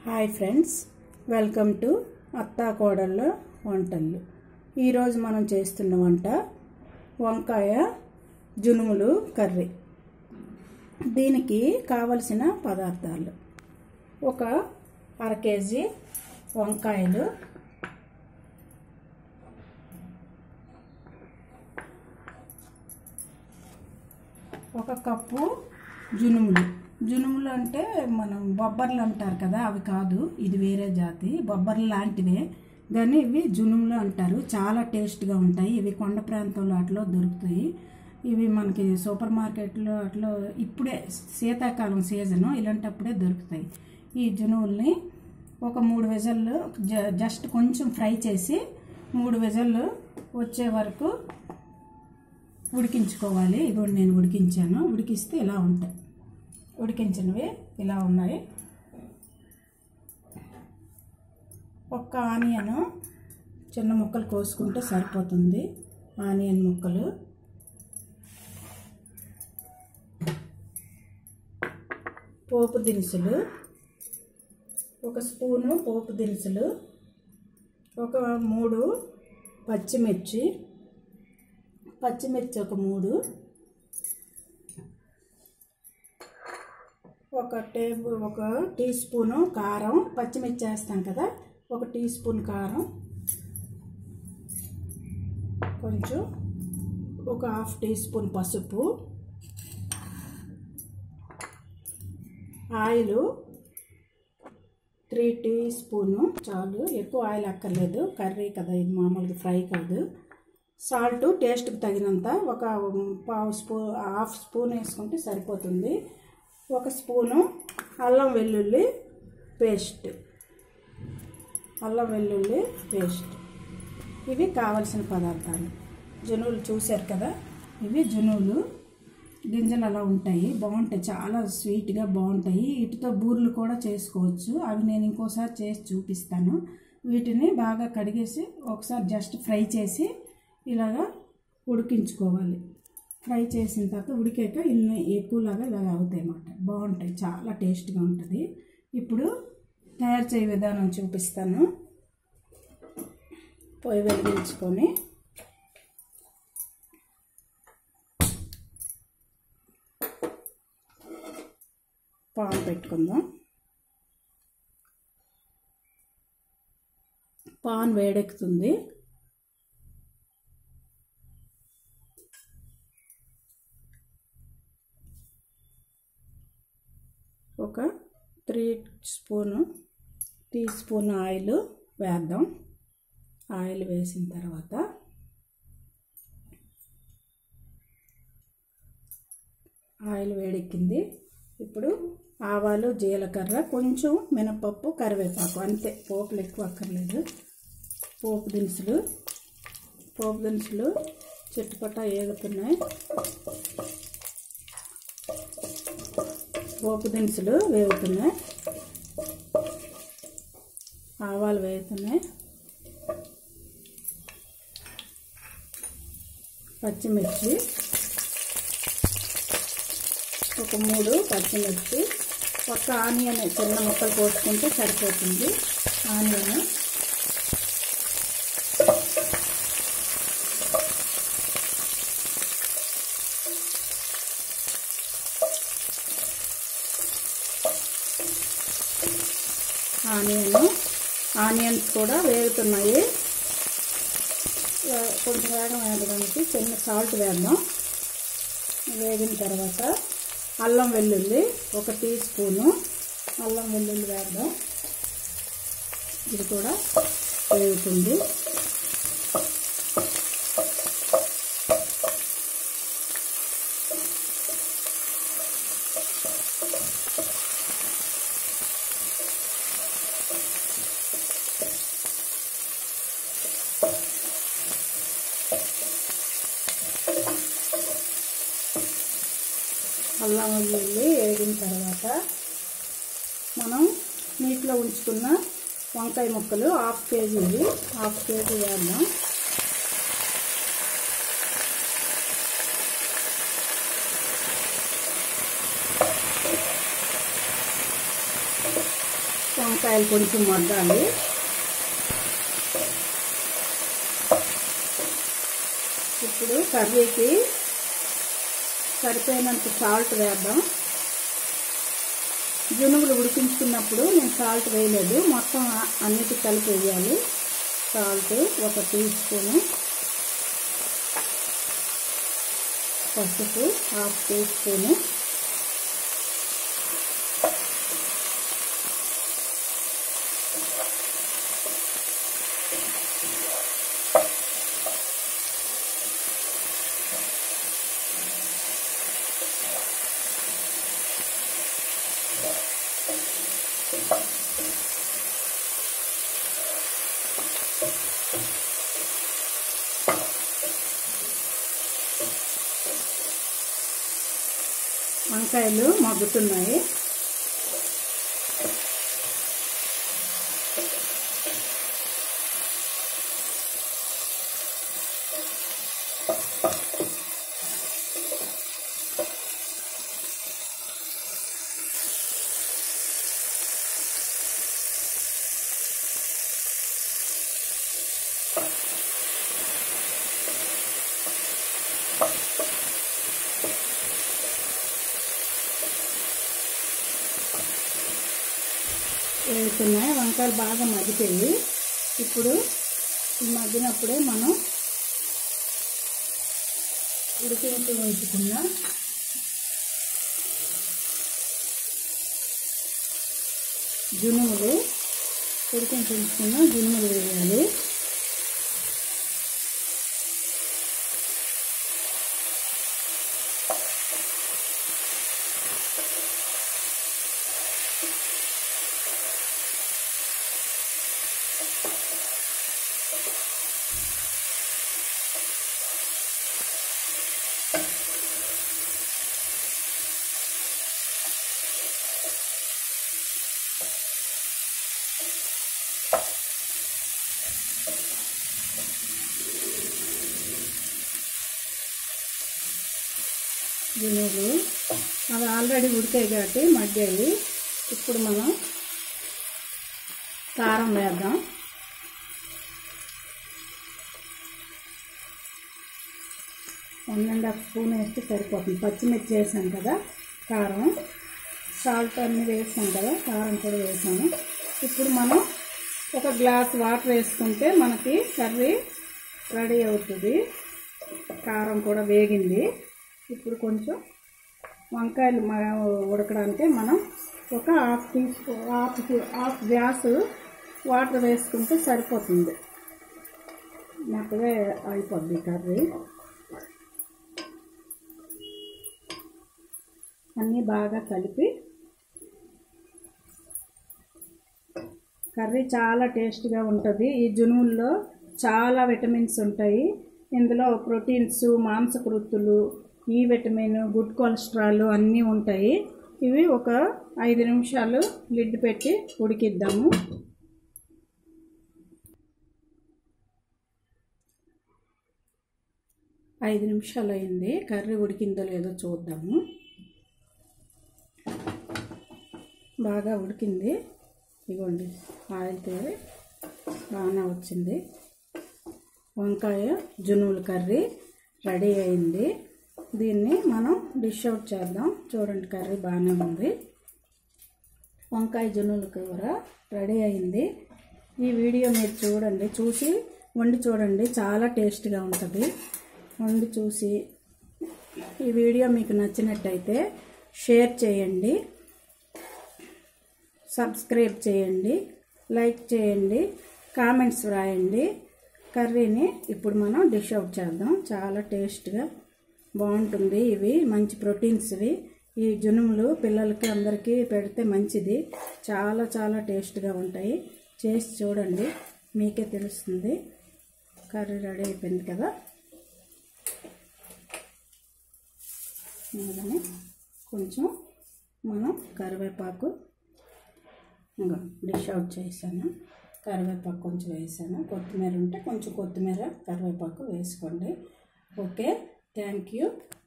hi friends welcome to అత్తా కోడళ్ళ వంటలు ఈరోజు మనం చేస్తున్న వంట వంకాయ జునుములు కర్రీ దీనికి కావలసిన పదార్థాలు ఒక అర కేజీ వంకాయలు ఒక కప్పు జునుములు జునుములు అంటే మనం బొబ్బర్లు అంటారు కదా అవి కాదు ఇది వేరే జాతి బొబ్బర్లు లాంటివే కానీ ఇవి జునుములు అంటారు చాలా టేస్ట్గా ఉంటాయి ఇవి కొండ ప్రాంతంలో అట్లా దొరుకుతాయి ఇవి మనకి సూపర్ మార్కెట్లో అట్లా ఇప్పుడే శీతాకాలం సీజను ఇలాంటప్పుడే దొరుకుతాయి ఈ జునువుల్ని ఒక మూడు విజల్లు జ- జస్ట్ కొంచెం ఫ్రై చేసి మూడు విజల్లు వచ్చే వరకు ఉడికించుకోవాలి ఇదిగోండి నేను ఉడికించాను ఉడికిస్తే ఇలా ఉంటాయి ఉడికించినవి ఇలా ఉన్నాయి ఒక్క ఆనియన్ చిన్న ముక్కలు కోసుకుంటే సరిపోతుంది ఆనియన్ ముక్కలు పోపు దినుసులు ఒక స్పూను పోపు దినుసులు ఒక మూడు పచ్చిమిర్చి పచ్చిమిర్చి ఒక మూడు ఒక టేబుల్ ఒక టీ స్పూను కారం పచ్చిమిర్చి వేస్తాం కదా ఒక టీ స్పూన్ కారం కొంచెం ఒక హాఫ్ టీ స్పూన్ పసుపు ఆయిల్ త్రీ టీ స్పూను చాలు ఎక్కువ ఆయిల్ అక్కర్లేదు కర్రీ కదా ఇది మామూలుగా ఫ్రై కాదు సాల్ట్ టేస్ట్కి తగినంత ఒక పావు స్పూ హాఫ్ స్పూన్ వేసుకుంటే సరిపోతుంది ఒక స్పూను అల్లం వెల్లుల్లి పేస్ట్ అల్లం వెల్లుల్లి పేస్ట్ ఇవి కావలసిన పదార్థాలు జునువులు చూశారు కదా ఇవి జునువులు గింజలు అలా ఉంటాయి బాగుంటాయి చాలా స్వీట్గా బాగుంటాయి వీటితో బూర్లు కూడా చేసుకోవచ్చు అవి నేను ఇంకోసారి చేసి చూపిస్తాను వీటిని బాగా కడిగేసి ఒకసారి జస్ట్ ఫ్రై చేసి ఇలాగా ఉడికించుకోవాలి ఫ్రై చేసిన తర్వాత ఉడికాక ఇన్ని ఎక్కువలాగా ఇలాగ అవుతాయి అన్నమాట బాగుంటాయి చాలా టేస్ట్గా ఉంటుంది ఇప్పుడు తయారు చేయ విధానం చూపిస్తాను పొయ్యి వెలిగించుకొని పాన్ పెట్టుకుందాం పాన్ వేడెక్కుతుంది ఒక three spoon teaspoon oil వేద్దాం ఆయిల్ వేసిన తర్వాత ఆయిల్ వేడెక్కింది ఇప్పుడు ఆవాలు జీలకర్ర కొంచెం మినపప్పు కరివేపాకు అంతే పోపులు ఎక్కువ అక్కర్లేదు పోపు దినుసులు పోపు దినుసులు చుట్టుపట్ట ఏగుతున్నాయి పోపు దినుసులు వేగుతున్నాయి ఆవాలు వేగుతున్నాయి పచ్చిమిర్చి ఒక మూడు పచ్చిమిర్చి ఒక ఆనియన్ చిన్న ముక్కలు కోసుకుంటే సరిపోతుంది ఆనియన్ ఆనియన్ ఆనియన్స్ కూడా వేగుతున్నాయి వే- కొంచెం వేగం వేయడానికి చిన్న సాల్ట్ వేద్దాం వేగిన తర్వాత అల్లం వెల్లుల్లి ఒక టీ స్పూను అల్లం వెల్లుల్లి వేద్దాం ఇది కూడా వేగుతుంది అల్లం వెల్లుల్లి వేగిన తర్వాత మనం నీటిలో ఉంచుకున్న వంకాయ ముక్కలు హాఫ్ కేజీ ఇవి హాఫ్ కేజీ వేద్దాం వంకాయలు కొంచెం మగ్గాలి ఇప్పుడు కర్రీకి సరిపోయినంత సాల్ట్ వేద్దాం జునుగులు ఉడికించుకున్నప్పుడు నేను సాల్ట్ వేయలేదు మొత్తం అన్నిటి కలిపి వేయాలి సాల్ట్ ఒక టీ స్పూను పసుపు హాఫ్ టీ స్పూను వంకాయలు మగ్గుతున్నాయి వేస్తున్నాయి వంకాయలు బాగా మగ్గిపోయి ఇప్పుడు ఈ మగ్గినప్పుడే మనం ఉడికించి ఉంచుకున్న జునుములు ఉడికించి ఉంచుకున్న జునుములు వేయాలి జునుగులు అవి ఆల్రెడీ ఉడికాయి కాబట్టి మగ్గాయి ఇప్పుడు మనం కారం వేద్దాం వన్ అండ్ హాఫ్ స్పూన్ వేస్తే సరిపోతుంది పచ్చిమిర్చి వేసాం కదా కారం సాల్ట్ అన్నీ వేసాం కదా కారం కూడా వేసాము ఇప్పుడు మనం ఒక గ్లాస్ వాటర్ వేసుకుంటే మనకి కర్రీ రెడీ అవుతుంది కారం కూడా వేగింది ఇప్పుడు కొంచెం వంకాయలు మ- ఉడకడానికి మనం ఒక half teaspoon half half glass water వేసుకుంటే సరిపోతుంది మెత్తగా అయిపోద్ది కర్రీ అన్నీ బాగా కలిపి కర్రీ చాలా టేస్ట్గా ఉంటుంది ఈ జునువుల్లో చాలా విటమిన్స్ ఉంటాయి ఇందులో ప్రోటీన్స్ మాంసకృత్తులు ఈ విటమిన్ గుడ్ కొలెస్ట్రాల్ అన్నీ ఉంటాయి ఇవి ఒక ఐదు నిమిషాలు లిడ్ పెట్టి ఉడికిద్దాము ఐదు నిమిషాలు అయింది కర్రీ ఉడికిందో లేదో చూద్దాము బాగా ఉడికింది ఇదిగోండి ఆయిల్ తేరి బాగానే వచ్చింది వంకాయ జునువుల కర్రీ రెడీ అయింది దీన్ని మనం డిష్ అవుట్ చేద్దాం చూడండి కర్రీ బాగానే ఉంది వంకాయ జునువుల కూర రెడీ అయింది ఈ వీడియో మీరు చూడండి చూసి వండి చూడండి చాలా టేస్ట్గా ఉంటుంది వండి చూసి ఈ వీడియో మీకు నచ్చినట్టయితే షేర్ చేయండి సబ్స్క్రైబ్ చేయండి లైక్ చేయండి కామెంట్స్ వ్రాయండి కర్రీని ఇప్పుడు మనం డిష్ అవుట్ చేద్దాం చాలా టేస్ట్గా బాగుంటుంది ఇవి మంచి ప్రోటీన్స్ ఇవి ఈ జునుములు పిల్లలకి అందరికీ పెడితే మంచిది చాలా చాలా టేస్ట్గా ఉంటాయి చేసి చూడండి మీకే తెలుస్తుంది కర్రీ రెడీ అయిపోయింది కదా అందుకని కొంచెం మనం కరివేపాకు ఇంకా డిష్ అవుట్ చేశాను కరివేపాకు కొంచెం వేసాను కొత్తిమీర ఉంటే కొంచెం కొత్తిమీర కరివేపాకు వేసుకోండి ఓకే థ్యాంక్ యూ